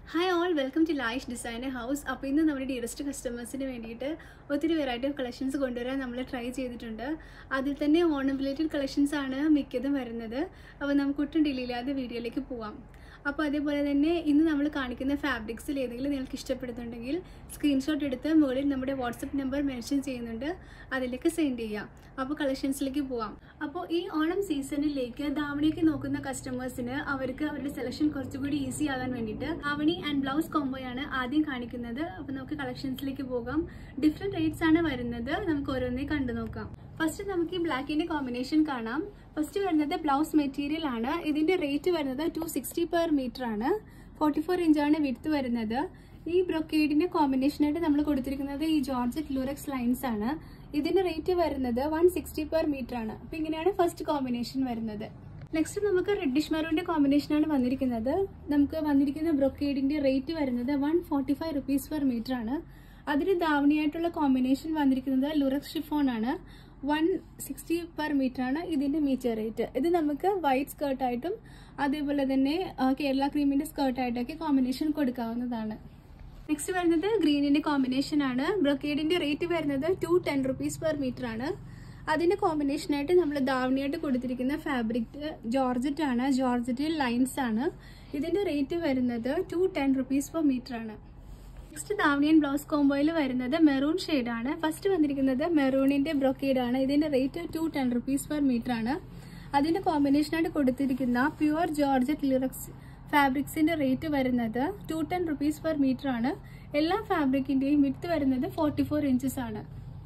hi all welcome to Laish designer house അപ്പോൾ ഇന്ന് നമ്മുടെ ഡിയറസ്റ്റ് കസ്റ്റമേഴ്സിന് വേണ്ടിയിട്ട് ഒത്തിരി വെറൈറ്റി ഓഫ് കളക്ഷൻസ് കൊണ്ടുവരാൻ നമ്മൾ ട്രൈ ചെയ്തിട്ടുണ്ട് അതിൽ തന്നെ ഓണം റിലേറ്റഡ് കളക്ഷൻസ് ആണ് മിക്കതും വരുന്നത് അപ്പോൾ നമുക്ക് ഒട്ടും ഡിലേ ഇല്ലാതെ വീഡിയോയിലേക്ക് പോവാം അപ്പോൾ അതേപോലെ തന്നെ ഇന്ന് നമ്മൾ കാണിക്കുന്ന ഫാബ്രിക്സിൽ ഏതെങ്കിലും നിങ്ങൾക്ക് ഇഷ്ടപ്പെടുന്നുണ്ടെങ്കിൽ സ്ക്രീൻഷോട്ട് എടുത്ത് മുകളിൽ നമ്മുടെ വാട്സപ്പ് നമ്പർ മെൻഷൻ ചെയ്യുന്നുണ്ട് അതിലേക്ക് സെൻഡ് ചെയ്യാം അപ്പോൾ കളക്ഷൻസിലേക്ക് പോവാം അപ്പോൾ ഈ ഓണം സീസണിലേക്ക് ധാവണിയൊക്കെ നോക്കുന്ന കസ്റ്റമേഴ്സിന് അവർക്ക് അവരുടെ സെലക്ഷൻ കുറച്ചുകൂടി ഈസി ആകാൻ വേണ്ടിയിട്ട് ധാവണി ആൻഡ് ബ്ലൗസ് കോംബോയാണ് ആദ്യം കാണിക്കുന്നത് അപ്പോൾ നമുക്ക് കളക്ഷൻസിലേക്ക് പോകാം ഡിഫറെൻറ്റ് റേറ്റ്സ് ആണ് വരുന്നത് നമുക്ക് ഓരോന്നേ കണ്ടു നോക്കാം ഫസ്റ്റ് നമുക്ക് ഈ ബ്ലാക്കിന്റെ കോമ്പിനേഷൻ കാണാം ഫസ്റ്റ് വരുന്നത് ബ്ലൗസ് മെറ്റീരിയൽ ആണ് ഇതിന്റെ റേറ്റ് വരുന്നത് ടു സിക്സ്റ്റി പെർ മീറ്റർ ആണ് ഫോർട്ടി ഫോർ ഇഞ്ചാണ് വിടുത്ത് വരുന്നത് ഈ ബ്രൊക്കേഡിന്റെ കോമ്പിനേഷനായിട്ട് നമ്മൾ കൊടുത്തിരിക്കുന്നത് ഈ ജോർജറ്റ് ലൂറക്സ് ലൈൻസ് ആണ് ഇതിന്റെ റേറ്റ് വരുന്നത് വൺ സിക്സ്റ്റി പെർ മീറ്റർ ആണ് അപ്പൊ ഇങ്ങനെയാണ് ഫസ്റ്റ് കോമ്പിനേഷൻ വരുന്നത് നെക്സ്റ്റ് നമുക്ക് റെഡിഷ് മെറൂണിന്റെ കോമ്പിനേഷൻ ആണ് വന്നിരിക്കുന്നത് നമുക്ക് വന്നിരിക്കുന്ന ബ്രൊക്കേഡിന്റെ റേറ്റ് വരുന്നത് one forty five rupees per metre ആണ് അതിന് ധാവണിയായിട്ടുള്ള കോമ്പിനേഷൻ വന്നിരിക്കുന്നത് ലുറക്സ് ഷിഫോൺ ആണ് വൺ സിക്സ്റ്റി പെർ മീറ്റർ ആണ് ഇതിന്റെ മീറ്റർ റേറ്റ് ഇത് നമുക്ക് വൈറ്റ് സ്കേർട്ടായിട്ടും അതേപോലെ തന്നെ ആ, കേരള ക്രീമിന്റെ സ്കേർട്ടായിട്ടൊക്കെ കോമ്പിനേഷൻ കൊടുക്കാവുന്നതാണ് നെക്സ്റ്റ് വരുന്നത് ഗ്രീനിന്റെ കോമ്പിനേഷൻ ആണ് ബ്രൊക്കേഡിന്റെ റേറ്റ് വരുന്നത് two ten rupees per metre ആണ് അതിന്റെ കോമ്പിനേഷനായിട്ട് നമ്മൾ ധാവണിയായിട്ട് കൊടുത്തിരിക്കുന്ന ഫാബ്രിക് ജോർജറ്റ് ആണ് ജോർജറ്റിൽ ലൈൻസ് ആണ് ഇതിന്റെ റേറ്റ് വരുന്നത് two ten rupees per metre ആണ് നെക്സ്റ്റ് ധാവണിയൻ ബ്ലൗസ് കോംബോയിൽ വരുന്നത് മെറൂൺ ഷെയ്ഡ് ആണ് ഫസ്റ്റ് വന്നിരിക്കുന്നത് മെറൂണിന്റെ ബ്രൊക്കേഡ് ആണ് ഇതിന്റെ rate two ten rupees per metre ആണ് അതിന്റെ കോമ്പിനേഷനായിട്ട് കൊടുത്തിരിക്കുന്ന പ്യുവർ ജോർജറ്റ് ലിറക്സ് ഫാബ്രിക്സിന്റെ റേറ്റ് വരുന്നത് two ten rupees per metre ആണ് എല്ലാ ഫാബ്രിക്കിന്റെയും വിട്ട് വരുന്നത് ഫോർട്ടി ഫോർ ഇഞ്ചസ് ആണ്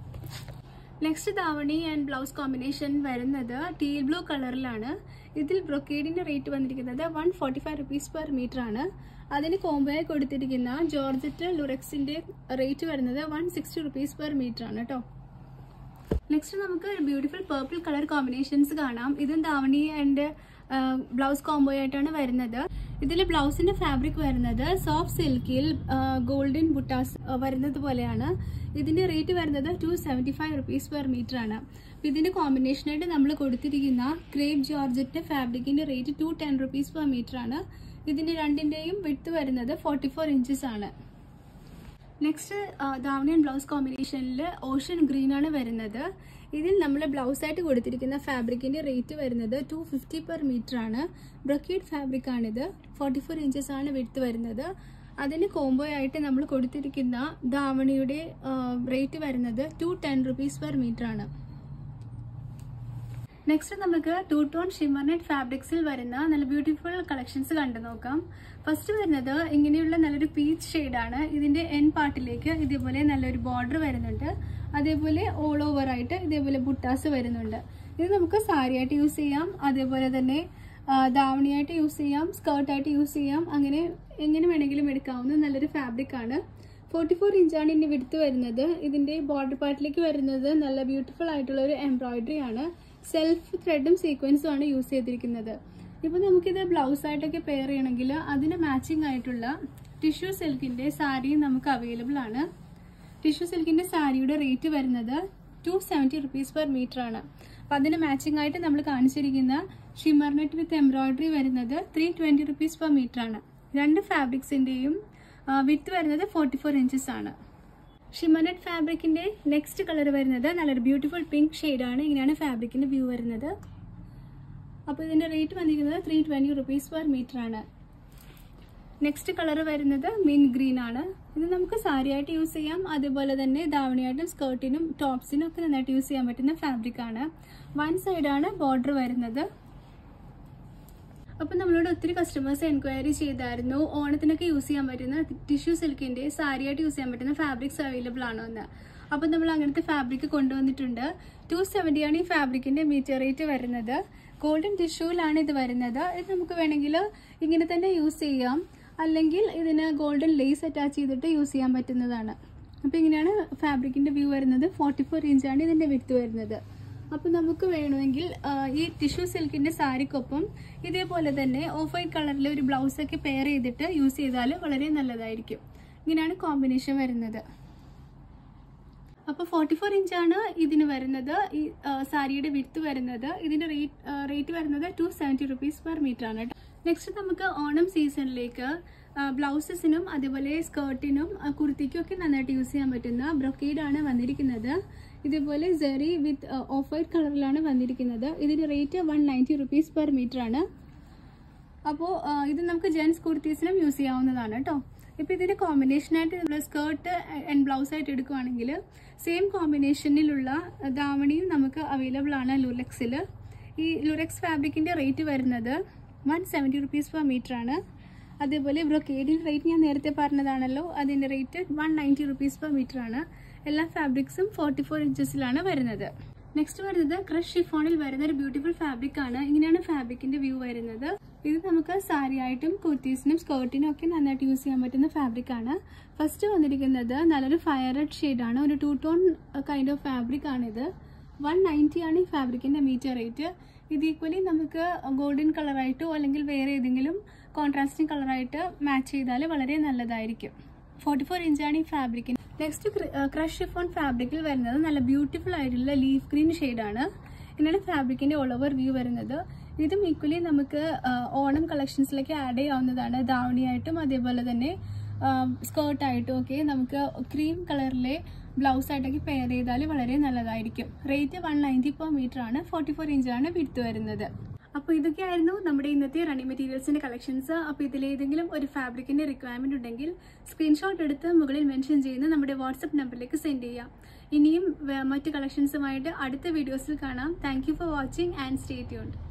next dhavani and blouse combination വരുന്നത് ടീൽ ബ്ലൂ കളറിലാണ് ഇതിൽ ബ്രൊക്കേഡിന്റെ റേറ്റ് വന്നിരിക്കുന്നത് one forty five rupees per metre ആണ് അതിന് കോംബോയായി കൊടുത്തിരിക്കുന്ന ജോർജറ്റ് ലുറക്സിന്റെ റേറ്റ് വരുന്നത് one sixty rupees per metre ആണ് കേട്ടോ നെക്സ്റ്റ് നമുക്ക് ബ്യൂട്ടിഫുൾ പേർപ്പിൾ കളർ കോമ്പിനേഷൻസ് കാണാം ഇതും ധാവണി ആൻഡ് ബ്ലൗസ് കോംബോ ആയിട്ടാണ് വരുന്നത് ഇതിൽ ബ്ലൗസിന്റെ ഫാബ്രിക് വരുന്നത് സോഫ്റ്റ് സിൽക്കിൽ ഗോൾഡൻ ബുട്ടാസ് വരുന്നത് പോലെയാണ് ഇതിന്റെ റേറ്റ് വരുന്നത് two seventy five rupees per metre ആണ് അപ്പൊ ഇതിന്റെ കോമ്പിനേഷനായിട്ട് നമ്മൾ കൊടുത്തിരിക്കുന്ന ക്രേപ്പ് ജോർജറ്റ് ഫാബ്രിക്കിന്റെ rate two ten rupees per metre ആണ് ഇതിന്റെ രണ്ടിന്റെയും വിട്ട് വരുന്നത് ഫോർട്ടി ഫോർ ഇഞ്ചസ് ആണ് നെക്സ്റ്റ് ധാവണി ആൻഡ് ബ്ലൗസ് കോമ്പിനേഷനിൽ ഓഷ്യൻ ഗ്രീൻ ആണ് വരുന്നത് ഇതിൽ നമ്മൾ ബ്ലൗസ് ആയിട്ട് കൊടുത്തിരിക്കുന്ന ഫാബ്രിക്കിന്റെ റേറ്റ് വരുന്നത് ടു ഫിഫ്റ്റി പെർ മീറ്റർ ആണ് ബ്രൊക്കേഡ് ഫാബ്രിക് ആണിത് ഫോർട്ടി ഫോർ ഇഞ്ചസ് ആണ് വിടുത്ത് വരുന്നത് അതിന് കോംബോ ആയിട്ട് നമ്മൾ കൊടുത്തിരിക്കുന്ന ധാവണിയുടെ റേറ്റ് വരുന്നത് two ten rupees per metre ആണ് നെക്സ്റ്റ് നമുക്ക് ടൂ ടോൺ ഷിമർനെറ്റ് ഫാബ്രിക്സിൽ വരുന്ന നല്ല ബ്യൂട്ടിഫുൾ കളക്ഷൻസ് കണ്ടു നോക്കാം ഫസ്റ്റ് വരുന്നത് ഇങ്ങനെയുള്ള നല്ലൊരു പീച്ച് ആണ് ഇതിന്റെ എൻ പാർട്ടിലേക്ക് ഇതേപോലെ നല്ലൊരു ബോർഡർ വരുന്നുണ്ട് അതേപോലെ ഓൾ ഓവർ ആയിട്ട് ഇതേപോലെ ബുട്ടാസ് വരുന്നുണ്ട് ഇത് നമുക്ക് സാരി ആയിട്ട് യൂസ് ചെയ്യാം അതേപോലെ തന്നെ ആ, ധാവണിയായിട്ട് യൂസ് ചെയ്യാം സ്കേർട്ടായിട്ട് യൂസ് ചെയ്യാം അങ്ങനെ എങ്ങനെ വേണമെങ്കിലും എടുക്കാവുന്ന നല്ലൊരു ഫാബ്രിക് ആണ് ഫോർട്ടി ഫോർ ഇഞ്ചാണ് ഇതിന്റെ വിടുത്ത് വരുന്നത് ഇതിന്റെ ബോർഡർ പാർട്ടിലേക്ക് വരുന്നത് നല്ല ബ്യൂട്ടിഫുൾ ആയിട്ടുള്ള ഒരു എംബ്രോയിഡറി ആണ് സെൽഫ് ത്രെഡും സീക്വൻസും ആണ് യൂസ് ചെയ്തിരിക്കുന്നത് ഇപ്പൊ നമുക്കിത് ബ്ലൗസ് ആയിട്ടൊക്കെ പെയർ ചെയ്യണമെങ്കിൽ അതിന് മാച്ചിങ് ആയിട്ടുള്ള ടിഷ്യൂ സിൽക്കിന്റെ സാരിയും നമുക്ക് അവൈലബിൾ ആണ് ടിഷ്യൂ സിൽക്കിന്റെ സാരിയുടെ റേറ്റ് വരുന്നത് two seventy rupees per metre ആണ് അപ്പൊ അതിന് മാച്ചിങ് ആയിട്ട് നമ്മൾ കാണിച്ചിരിക്കുന്ന ഷിമർ നെറ്റ് വിത്ത് എംബ്രോയിഡറി വരുന്നത് three twenty rupees per metre ആണ് രണ്ട് ഫാബ്രിക്സിന്റെയും വിത്ത് വരുന്നത് ഫോർട്ടി ഫോർ ഇഞ്ചസ് ആണ് ഷിമനെറ്റ് ഫാബ്രിക്കിന്റെ നെക്സ്റ്റ് കളർ വരുന്നത് നല്ലൊരു ബ്യൂട്ടിഫുൾ പിങ്ക് ആണ് ഇങ്ങനെയാണ് ഫാബ്രിക്കിന്റെ വ്യൂ വരുന്നത് അപ്പോൾ ഇതിന്റെ റേറ്റ് വന്നിരിക്കുന്നത് three twenty rupees per metre ആണ് നെക്സ്റ്റ് കളർ വരുന്നത് മിൻ ഗ്രീൻ ആണ് ഇത് നമുക്ക് സാരി ആയിട്ട് യൂസ് ചെയ്യാം അതുപോലെ തന്നെ ധാവണിയായിട്ടും സ്കേർട്ടിനും ടോപ്സിനും ഒക്കെ നന്നായിട്ട് യൂസ് ചെയ്യാൻ പറ്റുന്ന ഫാബ്രിക് ആണ് വൺ സൈഡാണ് ബോർഡർ വരുന്നത് അപ്പം നമ്മളോട് ഒത്തിരി കസ്റ്റമേഴ്സ് എൻക്വയറി ചെയ്തായിരുന്നു ഓണത്തിനൊക്കെ യൂസ് ചെയ്യാൻ പറ്റുന്ന ടിഷ്യൂ സിൽക്കിന്റെ സാരി ആയിട്ട് യൂസ് ചെയ്യാൻ പറ്റുന്ന ഫാബ്രിക്സ് അവൈലബിൾ ആണോ എന്ന് അപ്പം നമ്മൾ അങ്ങനത്തെ ഫാബ്രിക് കൊണ്ടുവന്നിട്ടുണ്ട് ടു സെവൻറ്റി ആണ് ഈ ഫാബ്രിക്കിന്റെ മീറ്റർ റേറ്റ് വരുന്നത് ഗോൾഡൻ ടിഷ്യൂലാണ് ഇത് വരുന്നത് ഇത് നമുക്ക് വേണമെങ്കിൽ ഇങ്ങനെ തന്നെ യൂസ് ചെയ്യാം അല്ലെങ്കിൽ ഇതിന് ഗോൾഡൻ ലേസ് അറ്റാച്ച് ചെയ്തിട്ട് യൂസ് ചെയ്യാൻ പറ്റുന്നതാണ് അപ്പം ഇങ്ങനെയാണ് ഫാബ്രിക്കിന്റെ വ്യൂ വരുന്നത് ഫോർട്ടി ഫോർ ഇഞ്ചാണ് ഇതിന്റെ വിത്ത് വരുന്നത് അപ്പം നമുക്ക് വേണമെങ്കിൽ ആ, ഈ ടിഷ്യൂ സിൽക്കിന്റെ സാരിക്കൊപ്പം ഇതേപോലെ തന്നെ ഓഫ് വൈറ്റ് കളറിൽ ഒരു ബ്ലൗസ് ഒക്കെ പെയർ ചെയ്തിട്ട് യൂസ് ചെയ്താൽ വളരെ നല്ലതായിരിക്കും ഇങ്ങനെയാണ് കോമ്പിനേഷൻ വരുന്നത് അപ്പോൾ ഫോർട്ടി ഫോർ ഇഞ്ചാണ് ഇതിന് വരുന്നത് ഈ ആ, സാരിയുടെ വിത്ത് വരുന്നത് ഇതിന്റെ റേറ്റ് റേറ്റ് വരുന്നത് two seventy rupees per metre ആണ് കേട്ടോ നെക്സ്റ്റ് നമുക്ക് ഓണം സീസണിലേക്ക് ബ്ലൗസസിനും അതേപോലെ സ്കേർട്ടിനും കുർത്തിക്കും ഒക്കെ നന്നായിട്ട് യൂസ് ചെയ്യാൻ പറ്റുന്ന ബ്രൊക്കേഡാണ് വന്നിരിക്കുന്നത് ഇതേപോലെ സെറി വിത്ത് ഓഫ് വൈറ്റ് കളറിലാണ് വന്നിരിക്കുന്നത് ഇതിൻ്റെ rate one ninety rupees per metre ആണ് അപ്പോൾ ഇത് നമുക്ക് ജെൻസ് കുർത്തീസിനും യൂസ് ചെയ്യാവുന്നതാണ് കേട്ടോ ഇപ്പോൾ ഇതിൻ്റെ കോമ്പിനേഷനായിട്ട് നമ്മൾ സ്കേർട്ട് ആൻഡ് ബ്ലൗസ് ആയിട്ട് എടുക്കുവാണെങ്കിൽ സെയിം കോമ്പിനേഷനിലുള്ള ധാവണിയും നമുക്ക് അവൈലബിൾ ആണ് ലുലക്സിൽ ഈ ലുലക്സ് ഫാബ്രിക്കിൻ്റെ റേറ്റ് വരുന്നത് one seventy rupees per metre ആണ് അതേപോലെ ബ്രൊക്കേഡിൻ്റെ റേറ്റ് ഞാൻ നേരത്തെ പറഞ്ഞതാണല്ലോ അതിൻ്റെ rate one ninety rupees per metre ആണ് എല്ലാ ഫാബ്രിക്സും ഫോർട്ടി ഫോർ ഇഞ്ചസിലാണ് വരുന്നത് നെക്സ്റ്റ് വരുന്നത് ക്രഷ് ഷിഫോണിൽ വരുന്ന ഒരു ബ്യൂട്ടിഫുൾ ഫാബ്രിക് ആണ് ഇങ്ങനെയാണ് ഫാബ്രിക്കിന്റെ വ്യൂ വരുന്നത് ഇത് നമുക്ക് സാരി ആയിട്ടും കുർത്തീസിനും സ്കേർട്ടിനും ഒക്കെ നന്നായിട്ട് യൂസ് ചെയ്യാൻ പറ്റുന്ന ഫാബ്രിക് ആണ് ഫസ്റ്റ് വന്നിരിക്കുന്നത് നല്ലൊരു ഫയർ റെഡ് ഷെയ്ഡ് ആണ് ഒരു two tone kind of fabric ആണിത് വൺ നയൻറ്റി ആണ് ഈ ഫാബ്രിക്കിന്റെ മീറ്റർ റേറ്റ് ഇത് ഈക്വലി നമുക്ക് ഗോൾഡൻ കളറായിട്ടോ അല്ലെങ്കിൽ വേറെ ഏതെങ്കിലും കോൺട്രാസ്റ്റിംഗ് കളറായിട്ട് മാച്ച് ചെയ്താൽ വളരെ നല്ലതായിരിക്കും ഫോർട്ടി ഫോർ ഇഞ്ചാണ് ഈ ഫാബ്രിക്കിന് നെക്സ്റ്റ് ക്രഷ് ഷിഫോൺ ഫാബ്രിക്കിൽ വരുന്നത് നല്ല ബ്യൂട്ടിഫുൾ ആയിട്ടുള്ള ലീഫ് ഗ്രീൻ ഷെയ്ഡാണ് ഇങ്ങനെയാണ് ഫാബ്രിക്കിന്റെ ഓൾ ഓവർ വ്യൂ വരുന്നത് ഇതും ഈക്വലി നമുക്ക് ഓണം കളക്ഷൻസിലേക്ക് ആഡ് ചെയ്യാവുന്നതാണ് ധാവണിയായിട്ടും അതേപോലെ തന്നെ സ്കേർട്ടായിട്ടും ഒക്കെ നമുക്ക് ക്രീം കളറിലെ ബ്ലൗസ് ആയിട്ടൊക്കെ പെയർ ചെയ്താൽ വളരെ നല്ലതായിരിക്കും rate one ninety per metre ആണ് ഫോർട്ടി ഫോർ ഇഞ്ചാണ് വിടുത്ത് വരുന്നത് അപ്പോൾ ഇതൊക്കെയായിരുന്നു നമ്മുടെ ഇന്നത്തെ റണ്ണിങ് മെറ്റീരിയൽസിന്റെ കളക്ഷൻസ് അപ്പോൾ ഇതിലേതെങ്കിലും ഒരു ഫാബ്രിക്കിന്റെ റിക്വയർമെന്റ് ഉണ്ടെങ്കിൽ സ്ക്രീൻഷോട്ട് എടുത്ത് മുകളിൽ മെൻഷൻ ചെയ്യുന്ന നമ്മുടെ വാട്സപ്പ് നമ്പറിലേക്ക് സെൻഡ് ചെയ്യാം ഇനിയും മറ്റ് കളക്ഷൻസുമായിട്ട് അടുത്ത വീഡിയോസിൽ കാണാം thank for watching and stay tuned